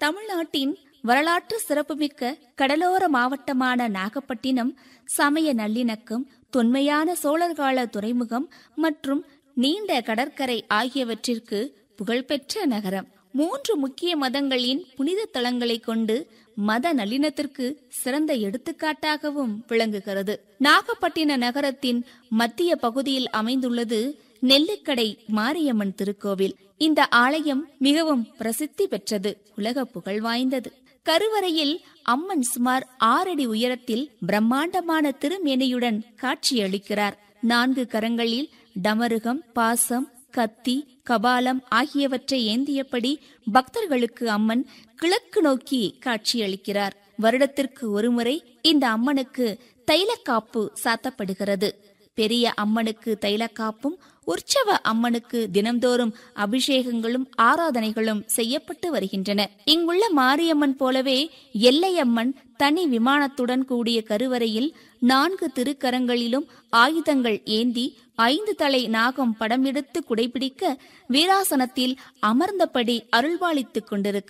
தமிழ்நாட்டின் வரலாற்று சிறப்புமிக்க கடலோர மாவட்டமான நாகப்பட்டினம் சமய நல்லிணக்கம் தொன்மையான சோழர்கால துறைமுகம் மற்றும் நீண்ட கடற்கரை ஆகியவற்றிற்கு புகழ்பெற்ற நகரம் மூன்று முக்கிய மதங்களின் புனித தலங்களை கொண்டு மத நல்லிணத்திற்கு சிறந்த எடுத்துக்காட்டாகவும் விளங்குகிறது நாகப்பட்டின நகரத்தின் மத்திய பகுதியில் அமைந்துள்ளது நெல்லிக்கடை மாரியம்மன் திருக்கோவில் இந்த ஆலயம் மிகவும் பிரசித்தி பெற்றது உலக புகழ் வாய்ந்தது கருவறையில் அம்மன் சுமார் ஆறடி உயரத்தில் பிரம்மாண்டமான திருமேனியுடன் காட்சியளிக்கிறார் நான்கு கரங்களில் டமருகம் பாசம் கத்தி கபாலம் ஆகியவற்றை ஏந்தியபடி பக்தர்களுக்கு அம்மன் கிழக்கு நோக்கி காட்சியளிக்கிறார் வருடத்திற்கு ஒருமுறை இந்த அம்மனுக்கு தைலக்காப்பு சாத்தப்படுகிறது பெரிய அம்மனுக்கு தைலக்காப்பும் உற்சவ அம்மனுக்கு தினம்தோறும் அபிஷேகங்களும் ஆராதனைகளும் செய்யப்பட்டு வருகின்றன இங்குள்ள மாரியம்மன் போலவே எல்லையம்மன் தனி விமானத்துடன் கூடிய கருவறையில் நான்கு திருக்கரங்களிலும் ஆயுதங்கள் ஏந்தி ஐந்து தலை நாகம் படம் எடுத்து குடைபிடிக்க வீராசனத்தில் அமர்ந்தபடி அருள்பாலித்துக் கொண்டிருக்கிறார்